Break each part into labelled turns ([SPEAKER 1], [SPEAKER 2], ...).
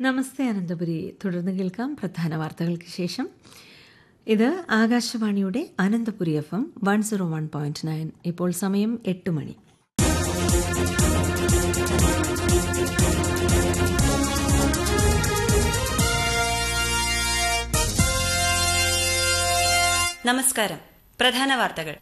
[SPEAKER 1] നമസ്തേ അനന്തപുരി തുടർന്ന് കേൾക്കാം പ്രധാന വാർത്തകൾക്ക് ശേഷം ഇത് ആകാശവാണിയുടെ Ananthapuri F M one zero one point nine ഇപ്പോൾ സമയം എട്ട് മണി
[SPEAKER 2] നമസ്കാരം പ്രധാന വാർത്തകൾ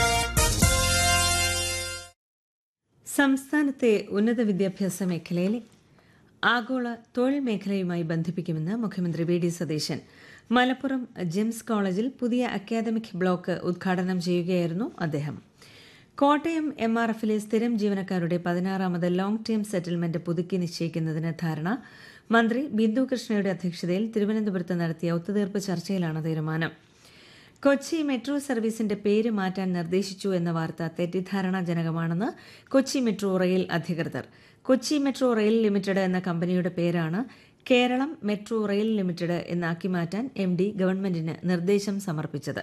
[SPEAKER 1] സംസ്ഥാനത്തെ ഉന്നത വിദ്യാഭ്യാസ മേഖലയിലെ ആഗോള തൊഴിൽ മേഖലയുമായി ബന്ധിപ്പിക്കുമെന്ന് മുഖ്യമന്ത്രി V D Satheesan Malappuram GEMS കോളേജിൽ പുതിയ അക്കാദമിക് ബ്ലോക്ക് ഉദ്ഘാടനം ചെയ്യുകയായിരുന്നു അദ്ദേഹം കോട്ടയം എം ആർ എഫിലെ സ്ഥിരം ജീവനക്കാരുടെ പതിനാറാമത് ലോങ് ടേം സെറ്റിൽമെന്റ് പുതുക്കി നിശ്ചയിക്കുന്നതിന് ധാരണ മന്ത്രി ബിന്ദു കൃഷ്ണയുടെ അധ്യക്ഷതയിൽ തിരുവനന്തപുരത്ത് നടത്തിയ ഒത്തുതീർപ്പ് ചർച്ചയിലാണ് തീരുമാനം കൊച്ചി മെട്രോ സർവീസിന്റെ പേര് മാറ്റാൻ നിർദ്ദേശിച്ചു എന്ന വാർത്ത തെറ്റിദ്ധാരണാജനകമാണെന്ന് കൊച്ചി മെട്രോ റെയിൽ അധികൃതർ കൊച്ചി മെട്രോ റെയിൽ ലിമിറ്റഡ് എന്ന കമ്പനിയുടെ പേരാണ് കേരളം മെട്രോ റെയിൽ ലിമിറ്റഡ് എന്നാക്കി മാറ്റാൻ എം ഡി ഗവൺമെന്റിന് നിർദ്ദേശം സമർപ്പിച്ചത്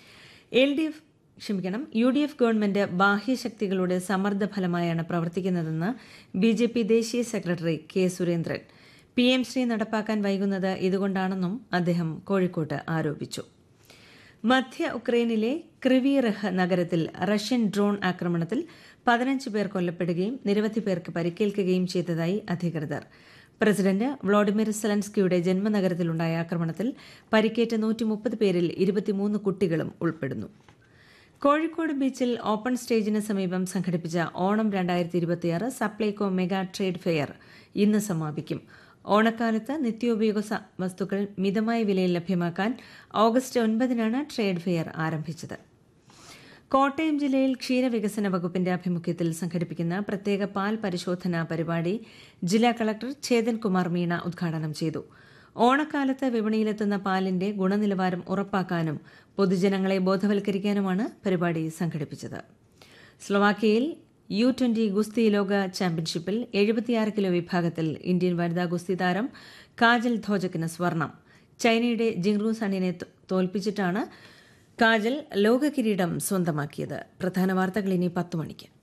[SPEAKER 1] എൽ ഡി എഫ് ക്ഷമിക്കണം യു ഡി എഫ് ഗവൺമെന്റ് ബാഹ്യശക്തികളുടെ സമ്മർദ്ദ ഫലമായാണ് പ്രവർത്തിക്കുന്നതെന്ന് ബി ജെ പി ദേശീയ secretary K Surendran P M Shri നടപ്പാക്കാൻ വൈകുന്നത് ഇതുകൊണ്ടാണെന്നും അദ്ദേഹം കോഴിക്കോട്ട് ആരോപിച്ചു മധ്യ ഉക്രൈനിലെ ക്രിവിറഹ് നഗരത്തിൽ റഷ്യൻ ഡ്രോൺ ആക്രമണത്തിൽ പതിനഞ്ച് പേർ കൊല്ലപ്പെടുകയും നിരവധി പേർക്ക് പരിക്കേൽക്കുകയും ചെയ്തതായി അധികൃതർ പ്രസിഡന്റ് വ്ളാഡിമിർ സെലൻസ്കിയുടെ ജന്മനഗരത്തിലുണ്ടായ ആക്രമണത്തിൽ പരിക്കേറ്റ നൂറ്റി മുപ്പത് പേരിൽ ഇരുപത്തിമൂന്ന് കുട്ടികളും ഉൾപ്പെടുന്നു കോഴിക്കോട് ബീച്ചിൽ ഓപ്പൺ സ്റ്റേജിന് സമീപം സംഘടിപ്പിച്ച ഓണം രണ്ടായിരത്തി ഇരുപത്തിയാറ് സപ്ലൈകോ മെഗാ ട്രേഡ് ഫെയർ ഇന്ന് സമാപിക്കും ഓണക്കാലത്ത് നിത്യോപയോഗ വസ്തുക്കൾ മിതമായ വിലയിൽ ലഭ്യമാക്കാൻ ഓഗസ്റ്റ് ഒൻപതിനാണ് ട്രേഡ് ഫെയർ ആരംഭിച്ചത് കോട്ടയം ജില്ലയിൽ ക്ഷീരവികസന വകുപ്പിന്റെ ആഭിമുഖ്യത്തിൽ സംഘടിപ്പിക്കുന്ന പ്രത്യേക പാൽ പരിശോധനാ പരിപാടി ജില്ലാ കളക്ടർ ഛേതൻ കുമാർ മീണ ഉദ്ഘാടനം ചെയ്തു ഓണക്കാലത്ത് വിപണിയിലെത്തുന്ന പാലിന്റെ ഗുണനിലവാരം ഉറപ്പാക്കാനും പൊതുജനങ്ങളെ ബോധവൽക്കരിക്കാനുമാണ് പരിപാടി സംഘടിപ്പിച്ചത് സ്ലൊവാക്യയിൽ യു ട്വന്റി ഗുസ്തി ലോക ചാമ്പ്യൻഷിപ്പിൽ എഴുപത്തിയാറ് കിലോ വിഭാഗത്തിൽ ഇന്ത്യൻ വനിതാ ഗുസ്തി താരം കാജൽ ധോജക്കിന് സ്വർണം ചൈനയുടെ ജിങ്റു സണ്ണിനെ തോൽപ്പിച്ചിട്ടാണ് കാജൽ ലോക കിരീടം സ്വന്തമാക്കിയത് പ്രധാന വാർത്തകൾ ഇനി പത്ത് മണിക്ക്